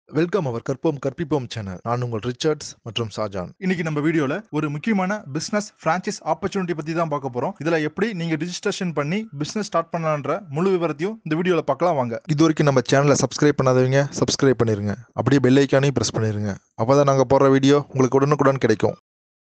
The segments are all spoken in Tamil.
வெல்கம் அவர் கற்போம் கற்பிப்போம் சேனல் நான் உங்கள் ரிச்சர்ட்ஸ் மற்றும் ஷாஜான் இன்னைக்கு நம்ம வீடியோல ஒரு முக்கியமான பிசினஸ் பிரான்ச்சைஸ் ஆப்பர்ச்சுனிட்டி பத்தி தான் பார்க்க போறோம் இதுல எப்படி நீங்க ரிஜிஸ்ட்ரேஷன் பண்ணி பிசினஸ் ஸ்டார்ட் பண்ணலான்ற முழு விவரத்தையும் இந்த வீடியோல பார்க்கலாம் வாங்க இது வரைக்கும் நம்ம சேனலை சப்ஸ்கிரைப் பண்ணாதவங்க சப்ஸ்கிரைப் பண்ணிருங்க அப்படியே பெல் ஐக்கானையும் ப்ரெஸ் பண்ணிருங்க அப்பதான் நாங்க போடுற வீடியோ உங்களுக்கு உடனுக்குடன் கிடைக்கும்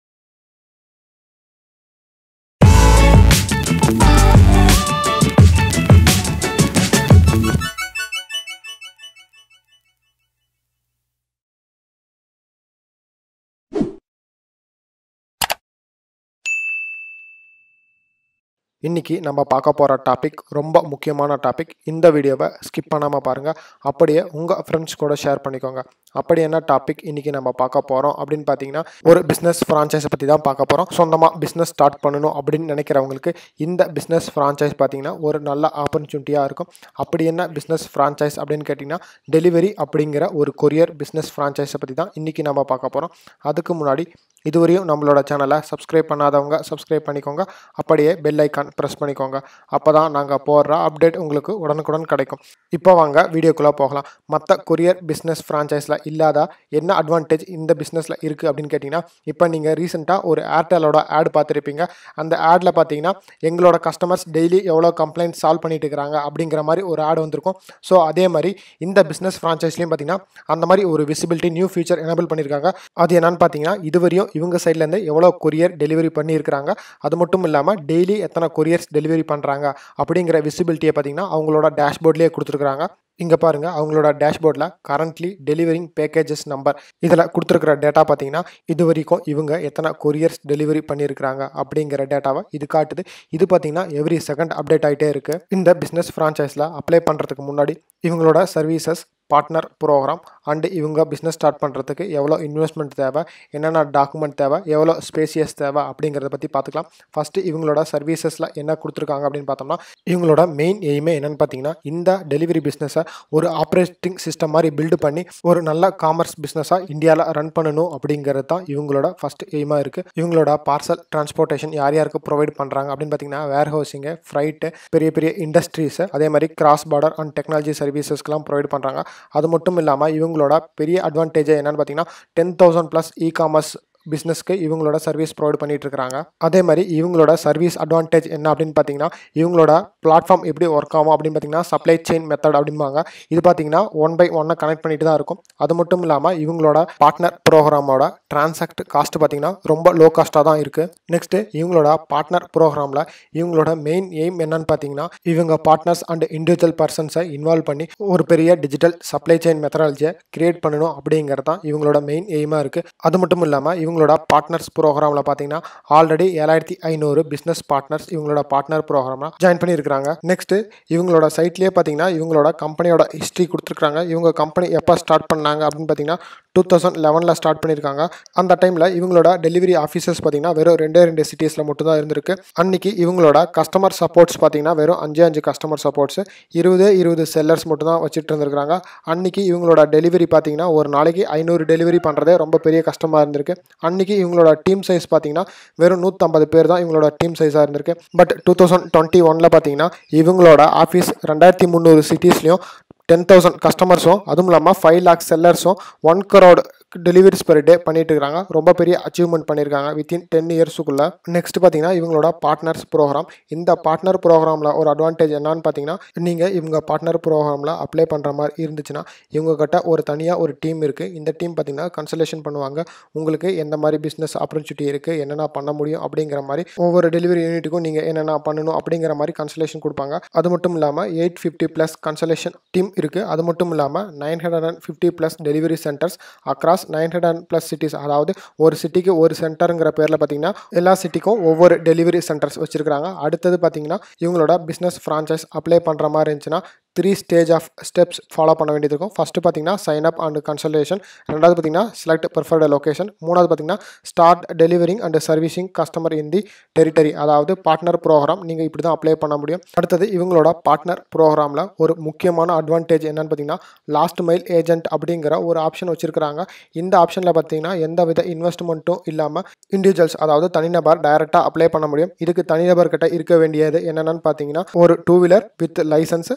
இன்னைக்கு நம்ம பார்க்க போகிற டாபிக் ரொம்ப முக்கியமான டாபிக் இந்த வீடியோவை ஸ்கிப் பண்ணாமல் பாருங்கள் அப்படியே உங்கள் ஃப்ரெண்ட்ஸ் கூட ஷேர் பண்ணிக்கோங்க அப்படி என்ன டாபிக் இன்னைக்கு நம்ம பார்க்க போகிறோம் அப்படின்னு பார்த்தீங்கன்னா ஒரு பிஸ்னஸ் ஃப்ரான்ச்சைஸை பற்றி தான் பார்க்க போகிறோம் சொந்தமாக பிஸ்னஸ் ஸ்டார்ட் பண்ணணும் அப்படின்னு நினைக்கிறவங்களுக்கு இந்த பிஸ்னஸ் ஃப்ரான்ச்சைஸ் பார்த்தீங்கன்னா ஒரு நல்ல ஆப்பர்ச்சுனிட்டியாக இருக்கும் அப்படி என்ன பிஸ்னஸ் ஃப்ரான்ச்சைஸ் அப்படின்னு கேட்டிங்கன்னா டெலிவரி அப்படிங்கிற ஒரு கொரியர் பிஸ்னஸ் ஃப்ரான்ச்சைஸை பற்றி தான் இன்றைக்கி நம்ம பார்க்க போகிறோம் அதுக்கு முன்னாடி இதுவரையும் நம்மளோட சேனலை சப்ஸ்கிரைப் பண்ணாதவங்க சப்ஸ்கிரைப் பண்ணிக்கோங்க அப்படியே பெல் ஐக்கான் ப்ரெஸ் பண்ணிக்கோங்க அப்போ தான் நாங்கள் போடுற அப்டேட் உங்களுக்கு உடனுக்குடன் கிடைக்கும் இப்போ வாங்க வீடியோக்குள்ளே போகலாம் மற்ற கொரியர் பிஸ்னஸ் ஃப்ரான்ச்சைஸில் இல்லாத என்ன அட்வான்டேஜ் இந்த பிஸ்னஸில் இருக்குது அப்படின்னு கேட்டிங்கன்னா இப்போ நீங்கள் ரீசெண்டாக ஒரு ஏர்டெலோட ஆட் பார்த்துருப்பீங்க அந்த ஆடில் பார்த்தீங்கன்னா எங்களோட கஸ்டமர்ஸ் டெய்லி எவ்வளோ கம்ப்ளைண்ட் சால்வ் பண்ணிட்டு இருக்கிறாங்க அப்படிங்கிற மாதிரி ஒரு ஆட் வந்திருக்கும் ஸோ அதே மாதிரி இந்த பிஸ்னஸ் ஃப்ரான்ச்சைஸ்லையும் பார்த்தீங்கன்னா அந்த மாதிரி ஒரு விசிபிலிட்டி நியூ ஃபீச்சர் எனபிள் பண்ணியிருக்காங்க அது என்னன்னு பார்த்தீங்கன்னா இதுவரையும் இவங்க சைட்லேருந்து எவ்வளோ கொரியர் டெலிவரி பண்ணியிருக்கிறாங்க அது மட்டும் இல்லாமல் டெய்லி எத்தனை கொரியர்ஸ் டெலிவரி பண்ணுறாங்க அப்படிங்கிற விசிபிலிட்டியை பார்த்தீங்கன்னா அவங்களோட டேஷ்போர்ட்லேயே கொடுத்துருக்குறாங்க இங்கே பாருங்கள் அவங்களோட டேஷ்போர்டில் கரண்ட்லி டெலிவரிங் பேக்கேஜஸ் நம்பர் இதில் கொடுத்துருக்குற டேட்டா பார்த்தீங்கன்னா இது வரைக்கும் இவங்க எத்தனை கொரியர்ஸ் டெலிவரி பண்ணியிருக்கிறாங்க அப்படிங்கிற டேட்டாவை இது காட்டுது இது பார்த்தீங்கன்னா எவ்ரி செகண்ட் அப்டேட் ஆகிட்டே இருக்குது இந்த பிஸ்னஸ் ஃப்ரான்ச்சைஸில் அப்ளை பண்ணுறதுக்கு முன்னாடி இவங்களோட சர்வீசஸ் பார்ட்னர் ப்ரோக்ராம் அண்டு இவங்க பிஸ்னஸ் ஸ்டார்ட் பண்ணுறதுக்கு எவ்வளோ இன்வெஸ்ட்மெண்ட் தேவை என்னென்ன டாக்குமெண்ட் தேவை எவ்வளோ ஸ்பேசியஸ் தேவை அப்படிங்கிறத பற்றி பார்த்துக்கலாம் ஃபஸ்ட்டு இவங்களோட சர்வீசஸில் என்ன கொடுத்துருக்காங்க அப்படின்னு பார்த்தோம்னா இவங்களோட மெயின் எய்மே என்னென்னு பார்த்தீங்கன்னா இந்த டெலிவரி பிஸ்னஸை ஒரு ஆப்ரேட்டிங் சிஸ்டம் மாதிரி பில்டு பண்ணி ஒரு நல்ல காமர்ஸ் பிஸ்னஸாக இந்தியாவில் ரன் பண்ணணும் அப்படிங்கிறது தான் இவங்களோட ஃபஸ்ட் எய்மாக இருக்குது இவங்களோட பார்சல் டிரான்ஸ்போர்ட்டேஷன் யார் யாருக்கு ப்ரொவைட் பண்ணுறாங்க அப்படின்னு பார்த்தீங்கன்னா வேர் ஹவுசிங்கு ஃப்ரைட்டு பெரிய பெரிய இண்டஸ்ட்ரீஸு அதே மாதிரி கிராஸ் பார்டர் அண்ட் டெக்னாலஜி சர்வீசஸ்க்கெலாம் ப்ரொவைட் பண்ணுறாங்க அது மட்டும் இல்லாமல் இவங்களோட பெரிய அட்வான்டேஜ் என்னன்னு பார்த்தீங்கன்னா ten thousand plus e commerce பிஸ்னஸ்க்கு இவங்களோட சர்வீஸ் ப்ரொவைட் பண்ணிட்டு இருக்காங்க அதே மாதிரி இவங்களோட சர்வீஸ் அட்வான்டேஜ் என்ன அப்படின்னு பார்த்தீங்கன்னா இவங்களோட பிளாட்ஃபார்ம் எப்படி ஒர்க் ஆகும் அப்படின்னு பார்த்தீங்கன்னா சப்ளை செயின் மெத்தட் அப்படிம்பாங்க இது பார்த்தீங்கன்னா ஒன் பை ஒன்னை கனெக்ட் பண்ணிட்டு தான் இருக்கும் அது மட்டும் இல்லாமல் இவங்களோட பார்ட்னர் ப்ரோக்ராமோட டிரான்சாக்ட் காஸ்ட் பார்த்தீங்கன்னா ரொம்ப லோ காஸ்ட்டாக தான் இருக்குது நெக்ஸ்ட்டு இவங்களோட பார்ட்னர் ப்ரோக்ராமில் இவங்களோட மெயின் எய்ம் என்னன்னு பார்த்தீங்கன்னா இவங்க பார்ட்னர்ஸ் அண்ட் இண்டிவிஜுவல் பர்சன்ஸை இன்வால்வ் பண்ணி ஒரு பெரிய டிஜிட்டல் சப்ளை செயின் மெத்தடாலஜியை கிரியேட் பண்ணணும் அப்படிங்கிறது தான் இவங்களோட மெயின் எய்மாக இருக்குது அது மட்டும் இல்லாமல் இவங்களோட பார்ட்னர்ஸ் ப்ரோக்ராமில் பார்த்தீங்கன்னா ஆல்ரெடி ஏழாயிரத்தி ஐநூறு பிஸ்னஸ் பார்ட்னர்ஸ் இவங்களோட பார்ட்னர் ப்ரோக்ராமில் ஜாயின் பண்ணியிருக்காங்க நெக்ஸ்ட்டு இவங்களோட சைட்லேயே பார்த்தீங்கன்னா இவங்களோட கம்பெனியோட ஹிஸ்ட்ரி கொடுத்துருக்காங்க இவங்க கம்பெனி எப்போ ஸ்டார்ட் பண்ணாங்க அப்படின்னு பார்த்தீங்கன்னா டூ தௌசண்ட் லெவனில் ஸ்டார்ட் பண்ணியிருக்காங்க அந்த டைமில் இவங்களோட டெலிவரி ஆஃபீஸர்ஸ் பார்த்தீங்கன்னா வெறும் ரெண்டே ரெண்டு சிட்டிஸில் மட்டும் தான் இருந்திருக்கு அன்னைக்கு இவங்களோட கஸ்டமர் சப்போர்ட்ஸ் பார்த்தீங்கன்னா வெறும் அஞ்சு அஞ்சு கஸ்டமர் சப்போர்ட்ஸ் இருபது இருபது செல்லர்ஸ் மட்டும் தான் வச்சுட்டு இருந்திருக்காங்க அன்னைக்கு இவங்களோட டெலிவரி பார்த்தீங்கன்னா ஒரு நாளைக்கு ஐநூறு டெலிவரி பண்ணுறதே ரொம்ப பெரிய கஷ்டமாக இருந்திருக்கு அன்னைக்கு இவங்களோட டீம் சைஸ் பார்த்தீங்கன்னா வெறும் நூற்றம்பது பேர் தான் இவங்களோட டீம் சைஸாக இருந்திருக்கு பட் டூ தௌசண்ட் டுவெண்ட்டி ஒனில் பார்த்தீங்கன்னா இவங்களோட ஆஃபீஸ் ரெண்டாயிரத்தி முந்நூறு சிட்டிஸ்லையும் டென் தௌசண்ட் கஸ்டமர்ஸும் அதுவும் இல்லாமல் ஃபைவ் லேக் செல்லர்ஸும் one crore deliveries per day பண்ணிட்டு இருக்காங்க ரொம்ப பெரிய அச்சீவ்மெண்ட் பண்ணியிருக்காங்க வித்தின் டென் இயர்ஸுக்குள்ள நெக்ஸ்ட் பார்த்தீங்கன்னா இவங்களோட பார்ட்னர்ஸ் ப்ரோக்ராம் இந்த பார்ட்னர் ப்ரோக்ராமில் ஒரு அட்வான்டேஜ் என்னன்னு பார்த்தீங்கன்னா நீங்கள் இவங்க பார்ட்னர் ப்ரோக்ராமில் அப்ளை பண்ணுற மாதிரி இருந்துச்சுன்னா இவங்க கிட்ட ஒரு தனியாக ஒரு டீம் இருக்குது இந்த டீம் பார்த்தீங்கன்னா கன்சல்டேஷன் பண்ணுவாங்க உங்களுக்கு எந்த மாதிரி பிஸ்னஸ் ஆப்பர்ச்சுனிட்டி இருக்குது என்னென்ன பண்ண முடியும் அப்படிங்கிற மாதிரி ஒவ்வொரு டெலிவரி யூனிட்டுக்கும் நீங்கள் என்னென்ன பண்ணணும் அப்படிங்கிற மாதிரி கன்சல்டேஷன் கொடுப்பாங்க அது மட்டும் இல்லாமல் eight fifty plus consultation team இருக்குது அது மட்டும் இல்லாமல் nine hundred and fifty plus delivery centres across nine hundred and plus cities அதாவது ஒரு சிட்டிக்கு ஒரு சென்டருங்கிற பேரில் பார்த்தீங்கன்னா எல்லா சிட்டிக்கும் ஒவ்வொரு டெலிவரி சென்டர்ஸ் வச்சுருக்காங்க அடுத்தது பார்த்தீங்கன்னா இவங்களோட பிஸ்னஸ் ஃப்ரான்ச்சைஸ் அப்ளை பண்ணுற மாதிரி இருந்துச்சுன்னா three stage of steps follow பண்ண வேண்டியது இருக்கும் ஃபஸ்ட்டு பார்த்தீங்கன்னா சைன் அப் அண்ட் கன்சல்டேஷன் ரெண்டாவது பார்த்தீங்கன்னா செலக்ட் ப்ரிஃபர்டு லொகேஷன் மூணாவது பார்த்தீங்கன்னா start delivering and servicing customer in the territory அதாவது பார்ட்னர் ப்ரோக்ராம் நீங்கள் இப்படி தான் அப்ளை பண்ண முடியும் அடுத்தது இவங்களோட பார்ட்னர் ப்ரோக்ராமில் ஒரு முக்கியமான அட்வான்டேஜ் என்னன்னு பார்த்தீங்கன்னா லாஸ்ட் மைல் ஏஜென்ட் அப்படிங்கிற ஒரு ஆப்ஷன் வச்சுருக்காங்க இந்த ஆப்ஷனில் பார்த்தீங்கன்னா எந்த வித இன்வெஸ்ட்மெண்ட்டும் இல்லாமல் இண்டிவிஜுவல்ஸ் அதாவது தனிநபர் டைரெக்டாக அப்ளை பண்ண முடியும் இதுக்கு தனிநபர்கிட்ட இருக்க வேண்டியது என்னென்னு பார்த்தீங்கன்னா ஒரு டூ வீலர் வித் லைசன்ஸ் அடுத்தது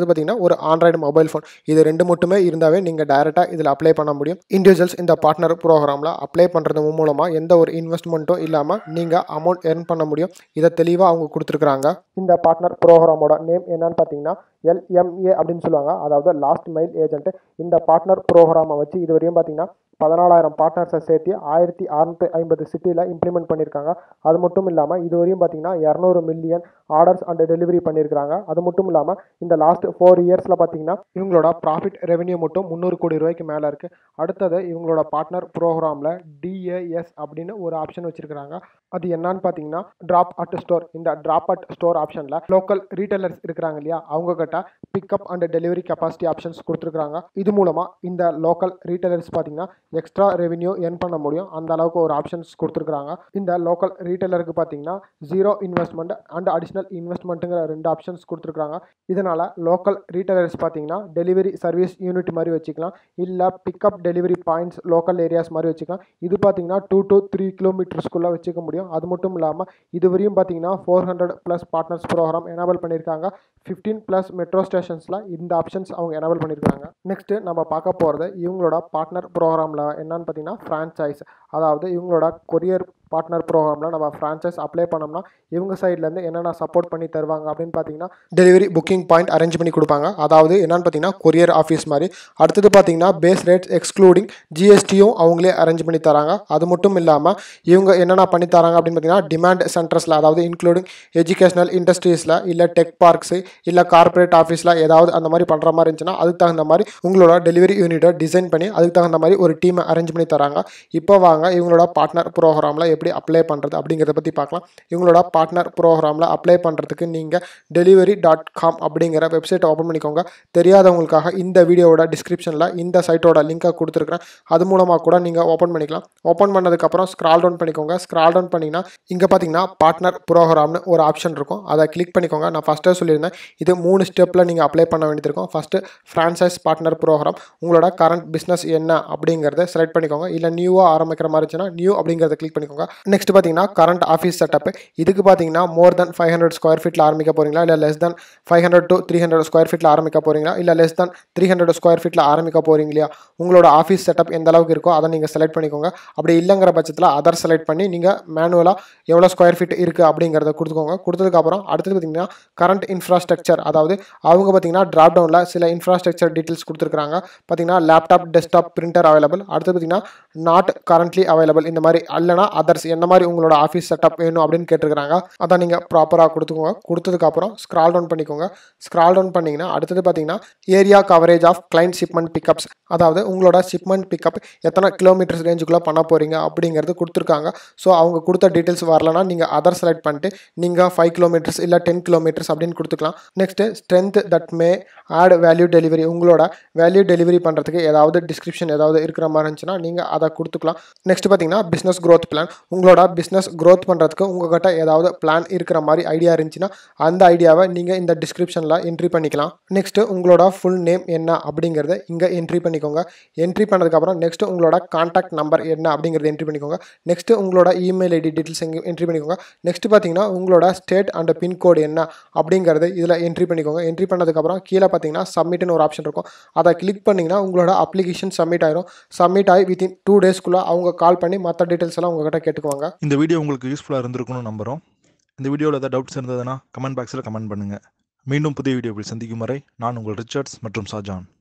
பார்த்தீங்கன்னா ஒரு ஆண்ட்ராய்டு மொபைல் ஃபோன் இது ரெண்டு மட்டுமே இருந்தாவே நீங்கள் டைரெக்டாக இதில் அப்ளை பண்ண முடியும் இண்டிவிஜுவல்ஸ் இந்த பார்ட்னர் ப்ரோக்ராமில் அப்ளை பண்ணுறது மூலமாக எந்த ஒரு இன்வெஸ்ட்மெண்ட்டும் இல்லாமல் நீங்கள் அமௌண்ட் earn பண்ண முடியும் இதை தெளிவாக அவங்க கொடுத்துருக்குறாங்க இந்த பார்ட்னர் ப்ரோக்ராமோட நேம் என்னன்னு பார்த்தீங்கன்னா எல்எம்ஏ அப்படின்னு சொல்லுவாங்க அதாவது லாஸ்ட் மைல் ஏஜென்ட் இந்த பார்ட்னர் ப்ரோக்ராமை வச்சு இது வரையும் பார்த்தீங்கன்னா பதினாலாயிரம் பார்ட்னர்ஸை சேர்த்து ஆயிரத்தி அறுநூற்றி ஐம்பது சிட்டியில் இம்ப்ளிமெண்ட் பண்ணியிருக்காங்க அது மட்டும் இல்லாமல் இது வரையும் பார்த்தீங்கன்னா இரநூறு மில்லியன் ஆர்டர்ஸ் அண்ட் டெலிவரி பண்ணியிருக்காங்க அது மட்டும் இல்லாமல் இந்த லாஸ்ட் ஃபோர் இயர்ஸில் பார்த்தீங்கன்னா இவங்களோட ப்ராஃபிட் ரெவென்யூ மட்டும் முந்நூறு கோடி ரூபாய்க்கு மேலே இருக்குது அடுத்தது இவங்களோட பார்ட்னர் ப்ரோக்ராமில் டிஏஎஸ் அப்படின்னு ஒரு ஆப்ஷன் வச்சுருக்காங்க அது என்னன்னு பார்த்தீங்கன்னா ட்ராப் அட் ஸ்டோர் இந்த ட்ராப் அட் ஸ்டோர் ஆப்ஷனில் லோக்கல் ரீட்டைலர்ஸ் இருக்கிறாங்க இல்லையா அவங்க கிட்ட pickup and delivery capacity options கொடுத்துருக்காங்க இது மூலமாக இந்த லோக்கல் ரீட்டைலர்ஸ் பார்த்தீங்கன்னா எக்ஸ்ட்ரா ரெவென்யூ earn பண்ண முடியும் அந்த அளவுக்கு ஒரு ஆப்ஷன்ஸ் கொடுத்துருக்காங்க இந்த லோக்கல் ரீட்டைலருக்கு பார்த்தீங்கன்னா ஜீரோ இன்வெஸ்ட்மெண்ட் அண்ட் அடிஷ்னல் இன்வெஸ்ட்மெண்ட்டுங்கிற ரெண்டு ஆப்ஷன்ஸ் கொடுத்துருக்காங்க இதனால் லோக்கல் ரீட்டைலர்ஸ் பார்த்தீங்கன்னா டெலிவரி சர்வீஸ் யூனிட் மாதிரி வச்சுக்கலாம் இல்லை pickup delivery points local areas மாதிரி வச்சுக்கலாம் இது பார்த்தீங்கன்னா டூ to த்ரீ கிலோமீட்டர்ஸ்க்குள்ளே வச்சுக்க முடியும் அது மட்டும் இல்லாமல் இதுவரையும் பார்த்தீங்கன்னா four hundred plus partners program enable பண்ணியிருக்காங்க ஃபிஃப்டீன் ப்ளஸ் மெட்ரோ ஸ்டேஷன்ஸில் இந்த ஆப்ஷன்ஸ் அவங்க எனேபிள் பண்ணியிருக்காங்க நெக்ஸ்ட்டு நம்ம பார்க்க போகிறது இவங்களோட பார்ட்னர் ப்ரோக்ராமில் என்னன்னு பார்த்தீங்கன்னா ஃப்ரான்ச்சைஸ் அதாவது இவங்களோட கொரியர் பார்ட்னர் ப்ரோக்ராமில் நம்ம ஃப்ரான்ச்சைஸ் அப்ளை பண்ணோம்னா இவங்க சைட்லேருந்து என்னென்ன சப்போர்ட் பண்ணி தருவாங்க அப்படின்னு பார்த்தீங்கன்னா டெலிவரி புக்கிங் பாயிண்ட் அரேஞ்ச் பண்ணி கொடுப்பாங்க அதாவது என்னன்னு பார்த்தீங்கன்னா கொரியர் ஆஃபீஸ் மாதிரி அடுத்தது பார்த்தீங்கன்னா பேஸ் ரேட்ஸ் எக்ஸ்க்ளூடிங் ஜிஎஸ்டியும் அவங்களே அரேஞ்ச் பண்ணி தராங்க அது மட்டும் இல்லாமல் இவங்க என்னென்ன பண்ணி தராங்க அப்படின்னு பார்த்தீங்கன்னா டிமாண்ட் சென்டர்ஸில் அதாவது இன்க்ளூடிங் எஜுகேஷனல் இண்டஸ்ட்ரீஸில் இல்லை டெக் பார்க்ஸு இல்லை கார்ப்பரேட் ஆஃபீஸில் ஏதாவது அந்த மாதிரி பண்ணுற மாதிரி இருந்துச்சுன்னா அதுக்கு தகுந்த மாதிரி உங்களோட டெலிவரி யூனிட்டை டிசைன் பண்ணி அதுக்கு தகுந்த மாதிரி ஒரு டீமை அரேஞ்ச் பண்ணி தராங்க இப்போ வாங்க இவங்களோட பார்ட்னர் ப்ரோக்ராமில் எப்படி அப்ளை பண்ணுறது அப்படிங்கிறத பற்றி பார்க்கலாம் இவங்களோட பார்ட்னர் ப்ரோக்ராமில் அப்ளை பண்ணுறதுக்கு நீங்கள் டெலிவரி டாட் காம் அப்படிங்கிற வெப்சைட்டை ஓப்பன் பண்ணிக்கோங்க தெரியாதவங்களுக்காக இந்த வீடியோவோட டிஸ்கிரிப்ஷனில் இந்த சைட்டோட லிங்கை கொடுத்துருக்குறேன் அது மூலமாக கூட நீங்கள் ஓப்பன் பண்ணிக்கலாம் ஓப்பன் பண்ணதுக்கப்புறம் ஸ்க்ரால் டவுன் பண்ணிக்கோங்க ஸ்க்ரால் டவுன் பண்ணிங்கன்னா இங்கே பார்த்தீங்கன்னா பார்ட்னர் ப்ரோக்ராம்னு ஒரு ஆப்ஷன் இருக்கும் அதை கிளிக் பண்ணிக்கோங்க நான் ஃபஸ்ட்டே சொல்லியிருந்தேன் இது மூணு ஸ்டெப்பில் நீங்கள் அப்ளை பண்ண வேண்டியது இருக்கும் ஃபஸ்ட்டு ஃப்ரான்ச்சைஸ் பார்ட்னர் ப்ரோக்ராம் உங்களோட கரண்ட் பிஸ்னஸ் என்ன அப்படிங்கிறத செலக்ட் பண்ணிக்கோங்க இல்லை நியூவாக ஆரம்பிக்கிற மாதிரி இருந்துச்சுன்னா நியூ அப்படிங்கிறத கிளிக் பண்ணிக்கோங்க நெக்ஸ்ட் பார்த்தீங்கன்னா கரண்ட் ஆஃபீஸ் செட்டப் இதுக்கு பார்த்தீங்கன்னா more than five hundred square ஃபீட்டில் ஆரம்பிக்க போகிறீங்களா இல்லை less than five hundred to three hundred square ஃபீட்டில் ஆரம்பிக்க போகிறீங்களா இல்லை less than three hundred square ஃபீட்டில் ஆரம்பிக்க போகிறீங்க இல்லையா உங்களோட ஆஃபீஸ் செட்டப் எந்த அளவுக்கு இருக்கோ அதை நீங்கள் செலக்ட் பண்ணிக்கோங்க அப்படி இல்லைங்கிற பட்சத்தில் அதர் செலக்ட் பண்ணி நீங்கள் மேனுவலாக எவ்வளோ ஸ்கொயர் ஃபீட் இருக்குது அப்படிங்கிறத கொடுத்துக்கோங்க கொடுத்ததுக்கப்புறம் அடுத்தது பார்த்தீங்கன்னா கரண்ட் இன்ஃப்ராஸ்ட்ரக்சர் அதாவது அவங்க பார்த்தீங்கன்னா ட்ராப் டவுனில் சில இன்ஃப்ராஸ்ட்ரக்சர் டீட்டெயில்ஸ் கொடுத்துருக்காங்க பார்த்தீங்கன்னா லேப்டாப் டெஸ்க்டாப் பிரிண்டர் அவைலபிள் அடுத்து பார்த்தீங்கன்னா நாட் கரண்ட்லி அவைலபிள் இந்த மாதிரி இல்லைனா அதர்ஸ் என்ன மாதிரி உங்களோட ஆஃபீஸ் செட்டப் வேணும் அப்படின்னு கேட்டிருக்காங்க அதை நீங்கள் ப்ராப்பராக கொடுத்துக்கோங்க கொடுத்ததுக்கப்புறம் ஸ்க்ரால் டவுன் பண்ணிக்கோங்க ஸ்க்ரால் டவுன் பண்ணிங்கன்னா அடுத்தது பார்த்தீங்கன்னா area coverage of client shipment pickups அதாவது உங்களோட ஷிப்மெண்ட் பிக்கப் எத்தனை கிலோமீட்டர்ஸ் ரேஞ்சுக்குள்ளே பண்ண போகிறீங்க அப்படிங்கிறது கொடுத்துருக்காங்க ஸோ அவங்க கொடுத்த டீட்டெயில்ஸ் வரலனா நீங்கள் அதர் செலக்ட் பண்ணிட்டு நீங்கள் ஃபைவ் கிலோமீட்டர்ஸ் இல்லை டென் கிலோமீட்டர்ஸ் அப்படின்னு கொடுத்துக்கலாம் next strength that may add value delivery உங்களோட வேல்யூ டெலிவரி பண்ணுறதுக்கு ஏதாவது டிஸ்கிரிப்ஷன் ஏதாவது இருக்கிற மாதிரி இருந்துச்சுன்னா நீங்கள் அதை கொடுத்துக்கலாம் நெக்ஸ்ட் பார்த்தீங்கன்னா பிஸ்னஸ் growth பிளான் உங்களோட பிஸ்னஸ் growth பண்ணுறதுக்கு உங்ககிட்ட ஏதாவது பிளான் இருக்கிற மாதிரி ஐடியா இருந்துச்சுன்னா அந்த ஐடியாவை நீங்கள் இந்த டிஸ்கிரிப்ஷனில் என்ட்ரி பண்ணிக்கலாம் நெக்ஸ்ட்டு உங்களோட ஃபுல் நேம் என்ன அப்படிங்கிறத இங்கே என்ட்ரி பண்ணிக்கோங்க என்ட்ரி பண்ணதுக்கப்புறம் நெக்ஸ்ட் உங்களோட காண்டாக்ட் நம்பர் என்ன அப்படிங்கிறத என்ட்ரி பண்ணிக்கோங்க நெக்ஸ்ட் உங்களோட இமெயில் ஐடி டீட்டெயில்ஸ் எங்கே என்ட்ரி பண்ணிக்கோங்க நெக்ஸ்ட் பார்த்தீங்கன்னா உங்களோட ஸ்டேட் அண்ட் பின்கோடு என்ன அப்படிங்கிறது இதில் என்ட்ரி பண்ணிக்கோங்க என்ட்ரி பண்ணதுக்கப்புறம் கீழே பார்த்தீங்கன்னா சப்மிட்னு ஒரு ஆப்ஷன் இருக்கும் அதை கிளிக் பண்ணிங்கன்னா உங்களோட அப்ளிகேஷன் சப்மிட் ஆயிரும் சப்மிட் ஆகி வித்தின் டூ டேஸ்க்குள்ளே அவங்க கால் பண்ணி மற்ற டீட்டெயில்ஸ் எல்லாம் உங்ககிட்ட கேட்டுக்குவாங்க இந்த வீடியோ உங்களுக்கு யூஸ்ஃபுல்லாக இருந்திருக்கும்னு நம்புகிறோம் இந்த வீடியோவில் ஏதாவது டவுட்ஸ் இருந்ததுன்னா கமெண்ட் பாக்ஸில் கமெண்ட் பண்ணுங்கள் மீண்டும் புதிய வீடியோவில் சந்திக்கும் வரை நான் உங்கள் ரிச்சர்ட்ஸ் மற்றும் ஷாஜான்